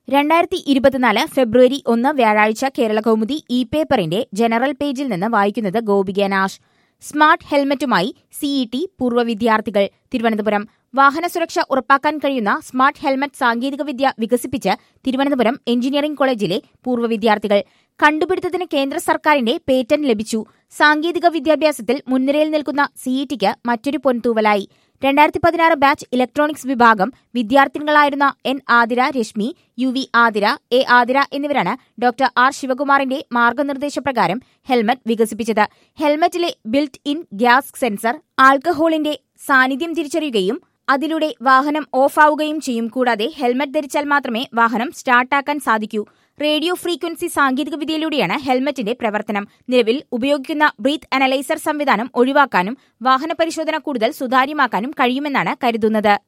രണ്ടായിരത്തി ഇരുപത്തിനാല് ഫെബ്രുവരി ഒന്ന് വ്യാഴാഴ്ച കേരള കൗമുദി ഇ പേപ്പറിന്റെ ജനറൽ പേജിൽ നിന്ന് വായിക്കുന്നത് ഗോപിക നാഷ് സ്മാർട്ട് ഹെൽമറ്റുമായി സിഇടി പൂർവ്വ വിദ്യാർത്ഥികൾ തിരുവനന്തപുരം വാഹന സുരക്ഷ ഉറപ്പാക്കാൻ കഴിയുന്ന സ്മാർട്ട് ഹെൽമറ്റ് സാങ്കേതികവിദ്യ വികസിപ്പിച്ച് തിരുവനന്തപുരം എഞ്ചിനീയറിംഗ് കോളേജിലെ പൂർവ്വ വിദ്യാർത്ഥികൾ കണ്ടുപിടുത്തത്തിന് കേന്ദ്ര സർക്കാരിന്റെ പേറ്റന്റ് ലഭിച്ചു സാങ്കേതിക വിദ്യാഭ്യാസത്തിൽ മുൻനിരയിൽ നിൽക്കുന്ന സിഇടിക്ക് മറ്റൊരു പൊൻതൂവലായി രണ്ടായിരത്തി പതിനാറ് ബാച്ച് ഇലക്ട്രോണിക്സ് വിഭാഗം വിദ്യാർത്ഥിനികളായിരുന്ന N Athira Rashmi U V Athira A Athira എന്നിവരാണ് ഡോക്ടർ ആർ ശിവകുമാറിന്റെ മാർഗനിർദ്ദേശപ്രകാരം ഹെൽമറ്റ് വികസിപ്പിച്ചത് ഹെൽമറ്റിലെ ബിൽറ്റ് ഇൻ ഗ്യാസ് സെൻസർ ആൽക്കഹോളിന്റെ സാന്നിധ്യം തിരിച്ചറിയുകയും അതിലൂടെ വാഹനം ഓഫാവുകയും ചെയ്യും കൂടാതെ ഹെൽമറ്റ് ധരിച്ചാൽ മാത്രമേ വാഹനം സ്റ്റാർട്ടാക്കാൻ സാധിക്കൂ റേഡിയോ ഫ്രീക്വൻസി സാങ്കേതികവിദ്യയിലൂടെയാണ് ഹെൽമറ്റിന്റെ പ്രവർത്തനം നിലവിൽ ഉപയോഗിക്കുന്ന ബ്രീത്ത് അനലൈസർ സംവിധാനം ഒഴിവാക്കാനും വാഹന പരിശോധന കൂടുതൽ സുതാര്യമാക്കാനും കഴിയുമെന്നാണ് കരുതുന്നത്